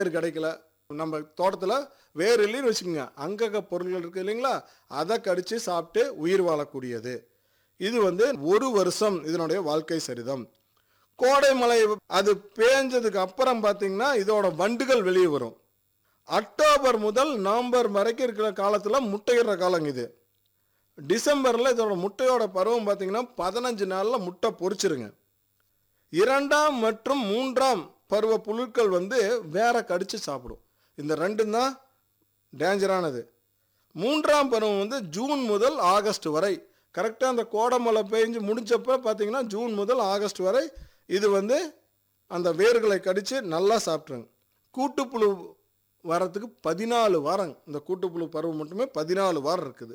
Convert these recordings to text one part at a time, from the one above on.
வேர் கிடைக்கல நம்ம தோட்டத்தில் வேர் இல்லைன்னு வச்சுக்கோங்க அங்கக பொருள்கள் இருக்குது இல்லைங்களா அதை கடித்து சாப்பிட்டு உயிர் வாழக்கூடியது இது வந்து ஒரு வருஷம் இதனுடைய வாழ்க்கை சரிதம் கோடை மழை அது பேஞ்சதுக்கு அப்புறம் பார்த்தீங்கன்னா இதோட வண்டுகள் வெளியே வரும் அக்டோபர் முதல் நவம்பர் வரைக்கும் இருக்கிற காலத்தில் முட்டையிடுற காலங்க இது டிசம்பரில் இதோட முட்டையோட பருவம் பார்த்தீங்கன்னா பதினஞ்சு நாளில் முட்டை பொரிச்சிருங்க இரண்டாம் மற்றும் மூன்றாம் பருவ புழுக்கள் வந்து வேற கடிச்சு சாப்பிடும் இந்த ரெண்டும் தான் டேஞ்சரானது மூன்றாம் பருவம் வந்து ஜூன் முதல் ஆகஸ்ட் வரை கரெக்டாக அந்த கோடமழை பெஞ்சு முடிஞ்சப்ப பார்த்தீங்கன்னா ஜூன் முதல் ஆகஸ்ட் வரை இது வந்து அந்த வேர்களை கடித்து நல்லா சாப்பிட்ருங்க கூட்டுப்புழு வரத்துக்கு பதினாலு வாரம் இந்த கூட்டுப்புழு பருவம் மட்டுமே பதினாலு வாரம் இருக்குது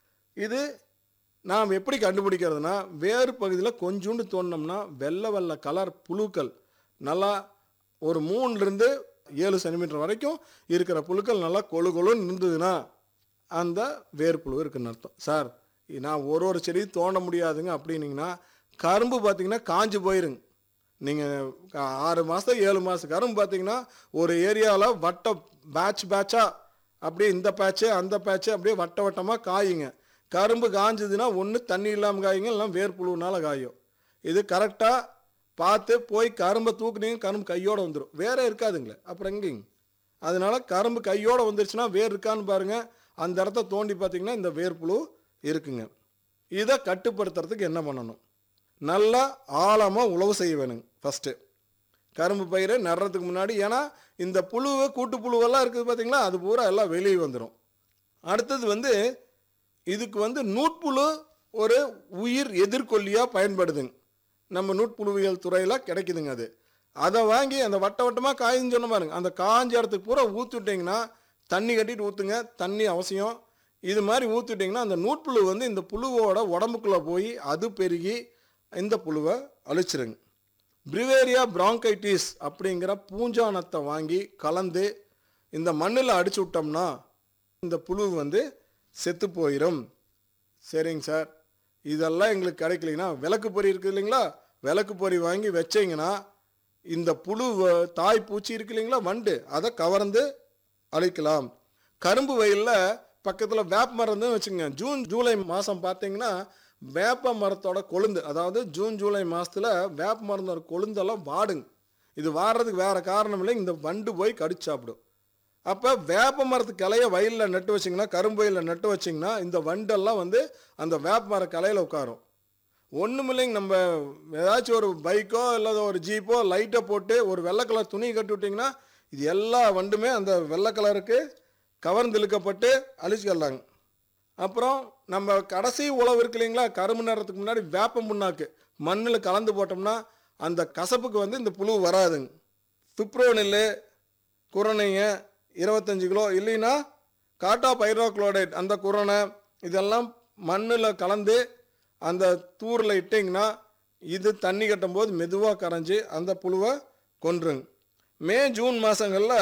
இது நாம் எப்படி கண்டுபிடிக்கிறதுனா வேறு பகுதியில் கொஞ்சோண்டு தோண்டினோம்னா வெள்ளை வெள்ளை கலர் புழுக்கள் நல்லா ஒரு மூணுலேருந்து ஏழு சென்டிமீட்டர் வரைக்கும் இருக்கிற புழுக்கள் நல்லா கொழு கொழுன்னு இருந்ததுன்னா அந்த வேர்ப்புழு இருக்குன்னு அர்த்தம் சார் நான் ஒரு ஒரு செடி தோண்ட முடியாதுங்க அப்படின்னீங்கன்னா கரும்பு பார்த்தீங்கன்னா காஞ்சு போயிருங்க நீங்கள் ஆறு மாதம் ஏழு மாதம் கரும்பு பார்த்தீங்கன்னா ஒரு ஏரியாவில் வட்ட பேட்ச் பேட்சாக அப்படியே இந்த பேட்ச்சு அந்த பேட்ச்சு அப்படியே வட்ட வட்டமாக காயுங்க கரும்பு காஞ்சதுன்னா ஒன்று தண்ணி இல்லாமல் காயுங்க இல்லைனா வேர்ப்புழுனால காயும் இது கரெக்டாக பார்த்து போய் கரும்பை தூக்குனீங்க கரும்பு கையோடு வந்துடும் வேற இருக்காதுங்களே அப்புறம் எங்கேங்க அதனால கரும்பு கையோடு வந்துருச்சுன்னா வேர் இருக்கான்னு பாருங்கள் அந்த இடத்த தோண்டி பார்த்தீங்கன்னா இந்த வேர்ப்புழு இருக்குங்க இதை கட்டுப்படுத்துறதுக்கு என்ன பண்ணணும் நல்லா ஆழமாக உழவு செய்ய வேணுங்க ஃபஸ்ட்டு கரும்பு பயிரை நடுறதுக்கு முன்னாடி ஏன்னா இந்த புழு கூட்டு புழுவெல்லாம் இருக்குது பார்த்தீங்களா அது பூரா எல்லாம் வெளியே வந்துடும் அடுத்தது வந்து இதுக்கு வந்து நூட்புழு ஒரு உயிர் எதிர்கொல்லியாக பயன்படுதுங்க நம்ம நூட்புழுவியல் துறையில் கிடைக்குதுங்க அது அதை வாங்கி அந்த வட்ட வட்டமாக காய்ன்னு சொன்ன பாருங்க அந்த காஞ்ச இடத்துக்கு பூரா ஊற்றி விட்டிங்கன்னா தண்ணி கட்டிட்டு ஊற்றுங்க தண்ணி அவசியம் இது மாதிரி ஊற்றிட்டிங்கன்னா அந்த நூட்புழு வந்து இந்த புழுவோட உடம்புக்குள்ளே போய் அது பெருகி இந்த புழுவை அழிச்சிருங்க பிரிவேரியா பிராங்கைட்டிஸ் அப்படிங்கிற பூஞ்சானத்தை வாங்கி கலந்து இந்த மண்ணில் அடிச்சு விட்டோம்னா இந்த புழு வந்து செத்து போயிடும் சரிங்க சார் இதெல்லாம் எங்களுக்கு கிடைக்கலைன்னா விளக்கு பொறி இருக்குது இல்லைங்களா விளக்கு பொறி வாங்கி வச்சீங்கன்னா இந்த புழு வ- தாய் பூச்சி இருக்கு இல்லைங்களா வண்டு அதை கவர்ந்து அழிக்கலாம் கரும்பு வயலில் பக்கத்தில் வேப்ப மரம் தான் வச்சுங்க ஜூன் ஜூலை மாதம் பார்த்தீங்கன்னா வேப்ப மரத்தோட கொழுந்து அதாவது ஜூன் ஜூலை மாதத்தில் வேப்ப மரத்தோட கொழுந்தெல்லாம் வாடுங்க இது வாடுறதுக்கு வேற காரணம் இல்லை இந்த வண்டு போய் கடிச்சு சாப்பிடும் அப்போ வேப்ப மரத்து கிளைய வயலில் நட்டு வச்சிங்கன்னா கரும்பு வயலில் நட்டு வச்சிங்கன்னா இந்த வண்டெல்லாம் வந்து அந்த வேப்ப மர கிளையில உட்காரும் ஒன்றும் இல்லைங்க நம்ம ஏதாச்சும் ஒரு பைக்கோ இல்லை ஒரு ஜீப்போ லைட்டை போட்டு ஒரு வெள்ளை கலர் துணி கட்டி விட்டிங்கன்னா இது எல்லா வண்டுமே அந்த வெள்ளை கலருக்கு கவர்ந்து இழுக்கப்பட்டு அழிச்சுக்கலாங்க அப்புறம் நம்ம கடைசி உழவு இருக்கு இல்லைங்களா கரும்பு நேரத்துக்கு முன்னாடி வேப்ப முன்னாக்கு மண்ணில் கலந்து போட்டோம்னா அந்த கசப்புக்கு வந்து இந்த புழு வராதுங்க பிப்ரோனில் குரணைங்க இருபத்தஞ்சு கிலோ இல்லைன்னா காட்டா பைரோக்ளோரைட் அந்த குரணை இதெல்லாம் மண்ணில் கலந்து அந்த தூரில் இட்டிங்கன்னா இது தண்ணி கட்டும்போது மெதுவாக கரைஞ்சி அந்த புழுவை கொன்றுங்க மே ஜூன் மாதங்களில்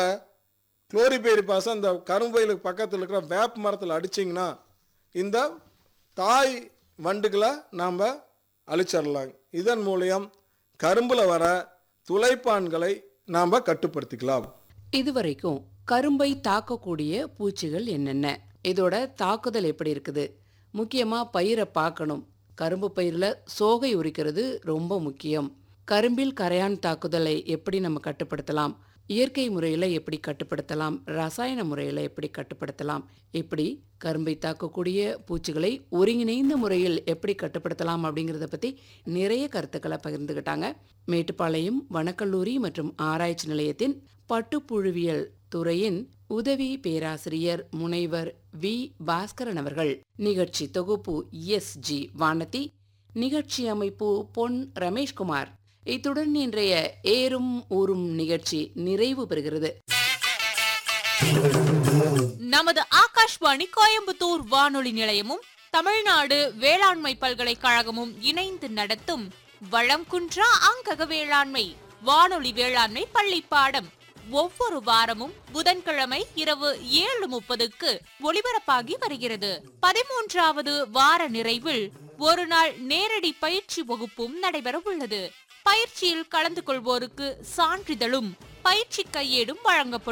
குளோரிபேரி அந்த கரும்பயிலுக்கு பக்கத்தில் இருக்கிற வேப்ப மரத்தில் அடிச்சிங்கன்னா இந்த தாய் வண்டுகளை நாம் அழிச்சிடலாம் இதன் மூலியம் கரும்பில் வர துளைப்பான்களை நாம் கட்டுப்படுத்திக்கலாம் இதுவரைக்கும் கரும்பை தாக்கக்கூடிய பூச்சிகள் என்னென்ன இதோட தாக்குதல் எப்படி இருக்குது முக்கியமா பயிரை பார்க்கணும் கரும்பு பயிரில் சோகை உரிக்கிறது ரொம்ப முக்கியம் கரும்பில் கரையான் தாக்குதலை எப்படி நம்ம கட்டுப்படுத்தலாம் இயற்கை முறையில் எப்படி கட்டுப்படுத்தலாம் ரசாயன முறையில் எப்படி கட்டுப்படுத்தலாம் இப்படி கரும்பை தாக்கக்கூடிய பூச்சிகளை ஒருங்கிணைந்த முறையில் எப்படி கட்டுப்படுத்தலாம் அப்படிங்கிறத பற்றி நிறைய கருத்துக்களை பகிர்ந்துக்கிட்டாங்க மேட்டுப்பாளையம் வனக்கல்லூரி மற்றும் ஆராய்ச்சி நிலையத்தின் பட்டுப்புழுவியல் துறையின் உதவி பேராசிரியர் முனைவர் வி பாஸ்கரன் அவர்கள் நிகழ்ச்சி தொகுப்பு எஸ் ஜி வானதி நிகழ்ச்சி அமைப்பு பொன் ரமேஷ்குமார் இத்துடன் இன்றைய ஏறும் ஊரும் நிகழ்ச்சி நிறைவு பெறுகிறது நமது ஆகாஷ்வாணி கோயம்புத்தூர் வானொலி நிலையமும் தமிழ்நாடு வேளாண்மை பல்கலைக்கழகமும் இணைந்து நடத்தும் வளம் குன்றா அங்கக வேளாண்மை வானொலி வேளாண்மை பள்ளி பாடம் ஒவ்வொரு வாரமும் புதன்கிழமை இரவு ஏழு முப்பதுக்கு ஒளிபரப்பாகி வருகிறது பதிமூன்றாவது வார நிறைவில் ஒரு நாள் நேரடி பயிற்சி வகுப்பும் நடைபெற உள்ளது பயிற்சியில் கலந்து கொள்வோருக்கு சான்றிதழும் பயிற்சி கையேடும் வழங்கப்படும்